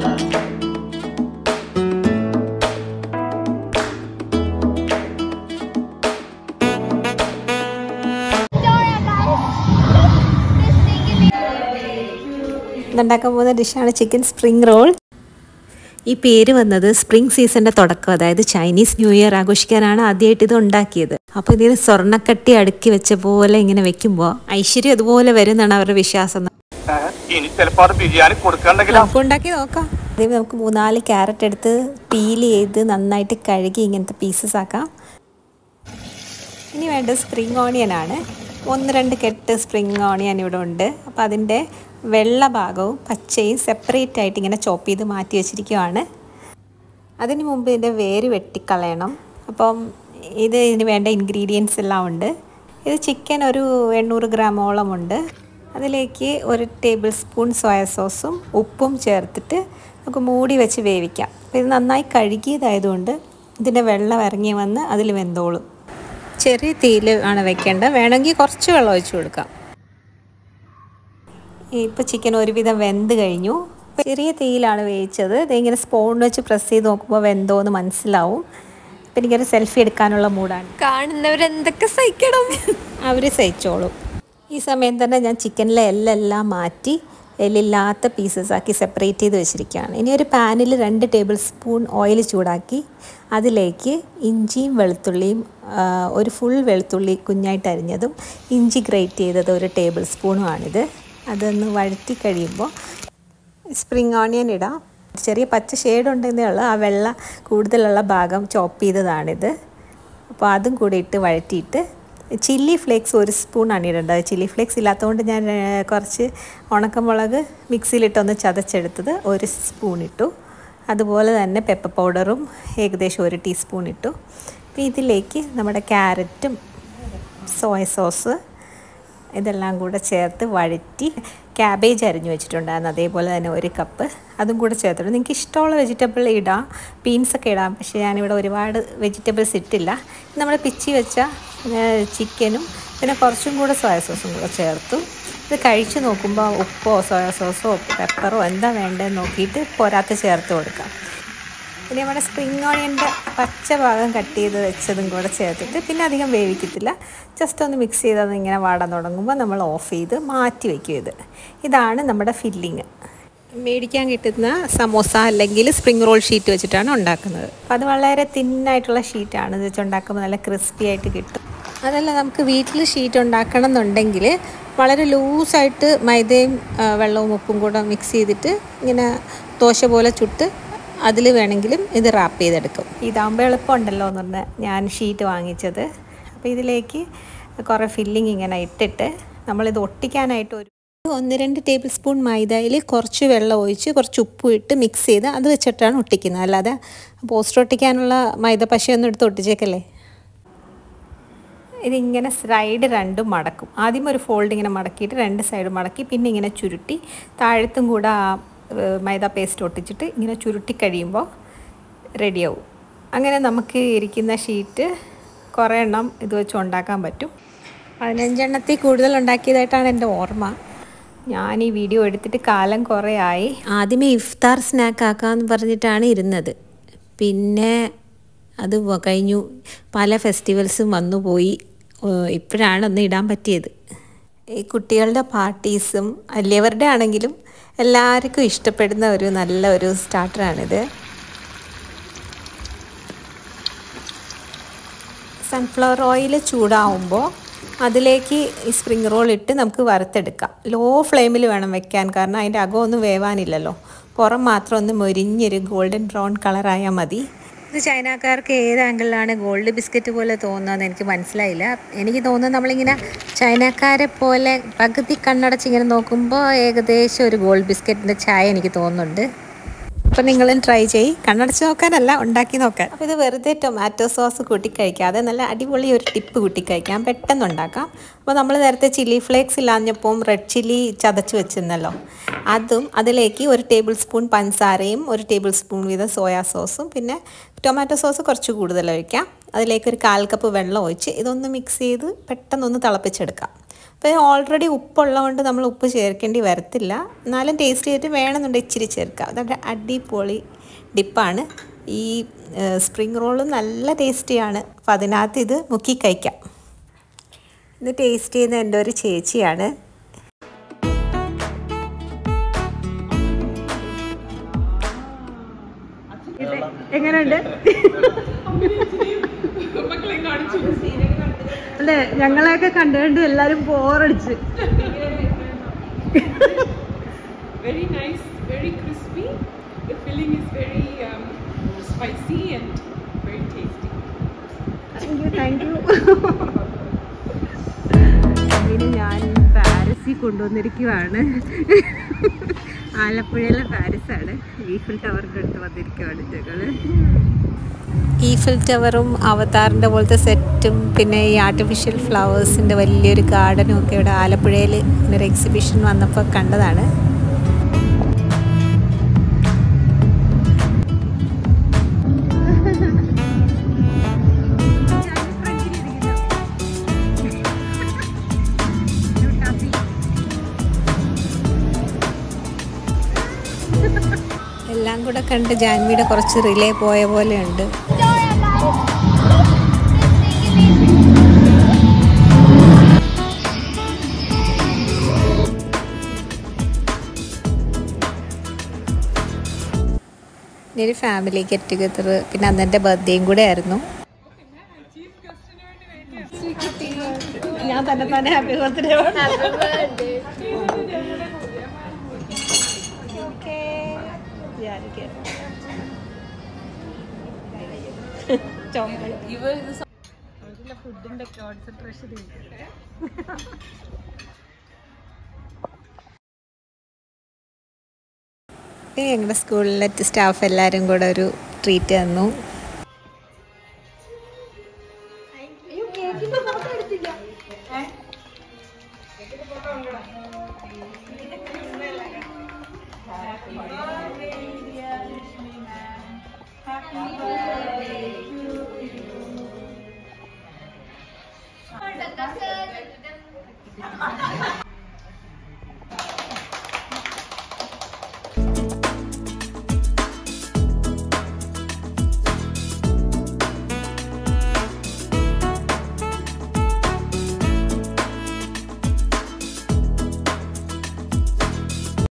ഇന്നുണ്ടാക്കാൻ പോകുന്ന ഡിഷാണ് chicken spring roll ഈ പേര് വന്നത് സ്പ്രിംഗ് സീസണിന്റെ തുടക്കം അതായത് ചൈനീസ് ന്യൂ ഇയർ ആഘോഷിക്കാനാണ് ആദ്യമായിട്ട് ഇത് ഉണ്ടാക്കിയത് അപ്പോൾ ഇതിന് സ്വർണ്ണക്കട്ടി അടുക്കി വെച്ച പോലെ ഇങ്ങനെ വെക്കുമ്പോൾ ഐശ്വര്യം അതുപോലെ വരും എന്നാണ് അവരുടെ വിശ്വാസം ഇനി ചിലപ്പോ അത് ബിരിയാണി കൊടുക്കണ്ടെങ്കിൽ നമുക്ക് ഉണ്ടാക്കി നോക്കാം ആദ്യം നമുക്ക് മൂന്നാല് ക്യാരറ്റ് എടുത്ത് പീൽ ചെയ്ത് നന്നായിട്ട് കഴുകി ഇങ്ങനത്തെ പീസസ് ആക്കാം ഇനി വേണ്ടത് സ്പ്രിംഗ് ഓണിയൻ ആണ് ഒന്ന് രണ്ട് കെട്ട് സ്പ്രിംഗ് ഓണിയൻ ഇവിടെ ഉണ്ട് അപ്പോൾ അതിൻ്റെ വെള്ള ഭാഗവും പച്ചയും സെപ്പറേറ്റ് ആയിട്ട് ഇങ്ങനെ ചോപ്പ് ചെയ്ത് മാറ്റി വെച്ചിരിക്കുവാണ് അതിന് മുമ്പ് ഇതിൻ്റെ വേര് വെട്ടിക്കളയണം അപ്പം ഇത് ഇതിന് വേണ്ട ഇൻഗ്രീഡിയൻസ് എല്ലാം ഉണ്ട് ഇത് ചിക്കൻ ഒരു എണ്ണൂറ് ഗ്രാമോളം ഉണ്ട് അതിലേക്ക് ഒരു ടേബിൾ സ്പൂൺ സോയ സോസും ഉപ്പും ചേർത്തിട്ട് നമുക്ക് മൂടി വെച്ച് വേവിക്കാം അപ്പോൾ ഇത് നന്നായി കഴുകിയതായതുകൊണ്ട് ഇതിൻ്റെ വെള്ളം ഇറങ്ങി വന്ന് അതിൽ വെന്തോളും ചെറിയ തീയിൽ ആണ് വെക്കേണ്ടത് വേണമെങ്കിൽ കുറച്ച് വെള്ളം ഒഴിച്ച് കൊടുക്കാം ഇപ്പോൾ ചിക്കൻ ഒരുവിധം വെന്ത് കഴിഞ്ഞു ചെറിയ തീയിലാണ് വേവിച്ചത് ഇതിങ്ങനെ സ്പൂൺ വെച്ച് പ്രസ് ചെയ്ത് നോക്കുമ്പോൾ വെന്തോ എന്ന് മനസ്സിലാവും ഇപ്പം എനിക്കൊരു സെൽഫി എടുക്കാനുള്ള മൂഡാണ് കാണുന്നവരെന്തൊക്കെ സഹിക്കണം അവർ സഹിച്ചോളും ഈ സമയം തന്നെ ഞാൻ ചിക്കനിലെ എല്ലെല്ലാം മാറ്റി എല്ലില്ലാത്ത പീസസ് ആക്കി സെപ്പറേറ്റ് ചെയ്ത് വെച്ചിരിക്കുകയാണ് ഇനി ഒരു പാനിൽ രണ്ട് ടേബിൾ സ്പൂൺ ഓയിൽ ചൂടാക്കി അതിലേക്ക് ഇഞ്ചിയും വെളുത്തുള്ളിയും ആ, ഒരു ഫുൾ വെളുത്തുള്ളി കുഞ്ഞായിട്ട് അരിഞ്ഞതും ഇഞ്ചി ഗ്രേറ്റ് ചെയ്തത് ഒരു ടേബിൾ സ്പൂണുമാണിത് അതൊന്ന് വഴറ്റി കഴിയുമ്പോൾ സ്പ്രിംഗ് ഓണിയൻ ഇടാം ചെറിയ പച്ച ഷെയ്ഡ് ഉണ്ടെന്നേ ഉള്ളൂ ആ വെള്ള കൂടുതലുള്ള ഭാഗം ചോപ്പ് ചെയ്തതാണിത് അപ്പോൾ അതും കൂടി ഇട്ട് വഴറ്റിയിട്ട് ചില്ലി ഫ്ലേക്സ് ഒരു സ്പൂണാണ് ഇടേണ്ടത് ചില്ലി ഫ്ലേക്സ് ഇല്ലാത്തതുകൊണ്ട് ഞാൻ ഏ, കുറച്ച് ഉണക്കമുളക് മിക്സിയിലിട്ടൊന്ന് ചതച്ചെടുത്തത് ഒരു സ്പൂൺ ഇട്ടു അതുപോലെ തന്നെ പെപ്പർ പൗഡറും ഏകദേശം ഒരു ടീസ്പൂൺ ഇട്ടു അപ്പോൾ ഇതിലേക്ക് നമ്മുടെ ക്യാരറ്റും സോയ സോസ് ഇതെല്ലാം കൂടെ ചേർത്ത് വഴറ്റി ക്യാബേജ് അരിഞ്ഞു വെച്ചിട്ടുണ്ടായിരുന്നു അതേപോലെ തന്നെ ഒരു കപ്പ് അതും കൂടെ ചേർത്തിട്ട് നിങ്ങൾക്ക് ഇഷ്ടമുള്ള വെജിറ്റബിൾ ഇടാം ബീൻസൊക്കെ ഇടാം പക്ഷേ ഞാനിവിടെ ഒരുപാട് വെജിറ്റബിൾസ് ഇട്ടില്ല നമ്മൾ പിച്ചി വെച്ച ചിക്കനും പിന്നെ കുറച്ചും കൂടെ സോയ സോസും കൂടെ ചേർത്തു ഇത് കഴിച്ച് നോക്കുമ്പോൾ ഉപ്പോ സോയ സോസോ പെപ്പറോ എന്താ വേണ്ടതെന്ന് നോക്കിയിട്ട് പോരാത്ത ചേർത്ത് കൊടുക്കാം പിന്നെ നമ്മുടെ സ്പ്രിംഗ് ഓണിയൻ്റെ പച്ച ഭാഗം കട്ട് ചെയ്ത് വെച്ചതും കൂടെ ചേർത്തിട്ട് പിന്നെ അധികം വേവിക്കത്തില്ല ജസ്റ്റ് ഒന്ന് മിക്സ് ചെയ്ത് അത് ഇങ്ങനെ വാടാൻ തുടങ്ങുമ്പോൾ നമ്മൾ ഓഫ് ചെയ്ത് മാറ്റി വയ്ക്കും ഇത് ഇതാണ് നമ്മുടെ ഫില്ലിങ് മേടിക്കാൻ കിട്ടുന്ന സമോസ അല്ലെങ്കിൽ സ്പ്രിംഗ് റോൾ ഷീറ്റ് വെച്ചിട്ടാണ് ഉണ്ടാക്കുന്നത് അപ്പോൾ അത് വളരെ തിന്നായിട്ടുള്ള ഷീറ്റാണ് ഇത് വെച്ച് ഉണ്ടാക്കുമ്പോൾ നല്ല ക്രിസ്പി ആയിട്ട് കിട്ടും അതല്ല നമുക്ക് വീട്ടിൽ ഷീറ്റ് ഉണ്ടാക്കണം എന്നുണ്ടെങ്കിൽ വളരെ ലൂസായിട്ട് മൈദയും ആ, വെള്ളവും ഉപ്പും കൂടെ മിക്സ് ചെയ്തിട്ട് ഇങ്ങനെ ദോശ പോലെ ചുട്ട് അതിൽ വേണമെങ്കിലും ഇത് റാപ്പ് ചെയ്തെടുക്കും ഇതാകുമ്പോൾ എളുപ്പമുണ്ടല്ലോ എന്ന് പറഞ്ഞ് ഞാൻ ഷീറ്റ് വാങ്ങിച്ചത് അപ്പോൾ ഇതിലേക്ക് കുറേ ഫില്ലിങ് ഇങ്ങനെ ഇട്ടിട്ട് നമ്മളിത് ഒട്ടിക്കാനായിട്ട് ഒരു ഒന്ന് രണ്ട് ടേബിൾ സ്പൂൺ മൈദയിൽ കുറച്ച് വെള്ളം ഒഴിച്ച് കുറച്ച് ഉപ്പും ഇട്ട് മിക്സ് ചെയ്ത് അത് വെച്ചിട്ടാണ് ഒട്ടിക്കുന്നത് അല്ലാതെ പോസ്റ്റർ ഒട്ടിക്കാനുള്ള മൈദ പശയൊന്നും എടുത്ത് ഒട്ടിച്ചേക്കല്ലേ ഇതിങ്ങനെ സൈഡ് രണ്ടും മടക്കും ആദ്യം ഒരു ഫോൾഡ് ഇങ്ങനെ മടക്കിയിട്ട് രണ്ട് സൈഡ് മടക്കി പിന്നെ ഇങ്ങനെ ചുരുട്ടി താഴത്തും കൂടെ ആ ഏഹ്, മൈദ പേസ്റ്റ് ഒട്ടിച്ചിട്ട് ഇങ്ങനെ ചുരുട്ടി കഴിയുമ്പോൾ റെഡിയാവും അങ്ങനെ നമുക്ക് ഇരിക്കുന്ന ഷീറ്റ് കുറേ എണ്ണം ഇത് വെച്ച് ഉണ്ടാക്കാൻ പറ്റും പതിനഞ്ചെണ്ണത്തിൽ കൂടുതൽ ഉണ്ടാക്കിയതായിട്ടാണ് എൻ്റെ ഓർമ്മ ഞാൻ ഈ വീഡിയോ എടുത്തിട്ട് കാലം കുറേ ആയി ആദ്യമേ ഇഫ്താർ സ്നാക്ക് ആക്കാമെന്ന് പറഞ്ഞിട്ടാണ് ഇരുന്നത് പിന്നെ അത് വ- കഴിഞ്ഞു പല ഫെസ്റ്റിവൽസും വന്നു പോയി ഏഹ് ഇപ്പോഴാണ് ഒന്ന് ഇടാൻ പറ്റിയത് ഈ കുട്ടികളുടെ പാർട്ടീസും വലിയവരുടെ ആണെങ്കിലും എല്ലാവർക്കും ഇഷ്ടപ്പെടുന്ന ഒരു നല്ല ഒരു സ്റ്റാർട്ടറാണിത് സൺഫ്ലവർ ഓയിൽ ചൂടാവുമ്പോൾ അതിലേക്ക് ഈ സ്പ്രിംഗ് റോൾ ഇട്ട് നമുക്ക് വറുത്തെടുക്കാം ലോ ഫ്ലെയിമിൽ വേണം വെക്കാൻ കാരണം അതിൻ്റെ അകമൊന്നും വേവാനില്ലല്ലോ പുറം മാത്രം ഒന്ന് മൊരിഞ്ഞൊരു ഗോൾഡൻ ബ്രൗൺ കളറായാൽ മതി ഇത് ചൈനക്കാർക്ക് ഏത് ആംഗിളിലാണ് ഗോൾഡ് ബിസ്ക്കറ്റ് പോലെ തോന്നുന്നതെന്ന് എനിക്ക് മനസ്സിലായില്ല എനിക്ക് തോന്നുന്നത് നമ്മളിങ്ങനെ ചൈനക്കാരെ പോലെ പകുതി കണ്ണടച്ച് ഇങ്ങനെ നോക്കുമ്പോൾ ഏകദേശം ഒരു ഗോൾഡ് ബിസ്ക്കറ്റിൻ്റെ ചായ എനിക്ക് തോന്നുന്നുണ്ട് അപ്പം നിങ്ങളും ട്രൈ ചെയ്യ് കണ്ണടച്ച് നോക്കാനല്ല ഉണ്ടാക്കി നോക്കാൻ അപ്പോൾ ഇത് വെറുതെ ടൊമാറ്റോ സോസ് കൂട്ടി കഴിക്കാതെ നല്ല അടിപൊളി ഒരു ടിപ്പ് കൂട്ടി കഴിക്കാം പെട്ടെന്ന് ഉണ്ടാക്കാം അപ്പോൾ നമ്മൾ നേരത്തെ ചില്ലി ഫ്ലേക്സ് ഇല്ലാഞ്ഞപ്പം റെഡ് ചില്ലി ചതച്ച് വെച്ചിരുന്നല്ലോ അതും അതിലേക്ക് ഒരു ടേബിൾ സ്പൂൺ പഞ്ചസാരയും ഒരു ടേബിൾ സ്പൂൺ വീതം സോയാ സോസും പിന്നെ ടൊമാറ്റോ സോസ് കുറച്ച് കൂടുതൽ ഒഴിക്കാം അതിലേക്ക് ഒരു കാൽ കപ്പ് വെള്ളം ഒഴിച്ച് ഇതൊന്ന് മിക്സ് ചെയ്ത് പെട്ടെന്നൊന്ന് തിളപ്പിച്ചെടുക്കാം അപ്പോൾ ഓൾറെഡി ഉപ്പുള്ളതുകൊണ്ട് നമ്മൾ ഉപ്പ് ചേർക്കേണ്ടി വരത്തില്ല എന്നാലും ടേസ്റ്റ് ചെയ്തിട്ട് വേണമെന്നുണ്ടെങ്കിൽ ഇച്ചിരി ചേർക്കാം അതൊക്കെ അടിപൊളി ഡിപ്പാണ് ഈ സ്പ്രിങ് റോള് നല്ല ടേസ്റ്റിയാണ് അപ്പോൾ അതിനകത്ത് ഇത് മുക്കി കഴിക്കാം ഇത് ടേസ്റ്റ് ചെയ്യുന്ന എൻ്റെ ഒരു ചേച്ചിയാണ് എങ്ങനെയുണ്ട് അല്ലെ ഞങ്ങളെയൊക്കെ കണ്ടുകൊണ്ട് എല്ലാരും ബോറടിച്ച് very nice, very crispy. The filling is very um, spicy and very tasty. Thank you thank you ഇതിന് ഞാൻ പാരസിൽ കൊണ്ടുവന്നിരിക്കുവാണ് ആലപ്പുഴയിലെ പാരിസാണ് ഈഫിൽ ടവറിൻ്റെ അടുത്ത് വന്നിരിക്കുവാണ് ഞങ്ങള് ഈഫിൽ ടവറും അവതാറിൻ്റെ പോലത്തെ സെറ്റും പിന്നെ ഈ ആർട്ടിഫിഷ്യൽ ഫ്ലവേഴ്സിൻ്റെ വലിയൊരു ഗാർഡനും ഒക്കെ ഇവിടെ ആലപ്പുഴയിൽ ഒരു എക്സിബിഷൻ വന്നപ്പോൾ കണ്ടതാണ് എല്ലാം കൂടെ കണ്ട് ജാൻവിയുടെ കുറച്ച് റിലേ പോയ പോലെയുണ്ട് ഇനി ഒരു ഫാമിലി ഗെറ്റ് ടുഗദർ പിന്നെ അന്ന് എൻ്റെ ബർത്ത്ഡേയും കൂടെ ആയിരുന്നു ഞാൻ തന്നെ തന്നെ ഹാപ്പി ബർത്ത്ഡേ ഫുഡിന്റെ കോൺസെൻട്രേഷൻ പിന്നെ ഞങ്ങളുടെ സ്കൂളിലെ സ്റ്റാഫ് എല്ലാവരും കൂടെ ഒരു ട്രീറ്റ് തന്നു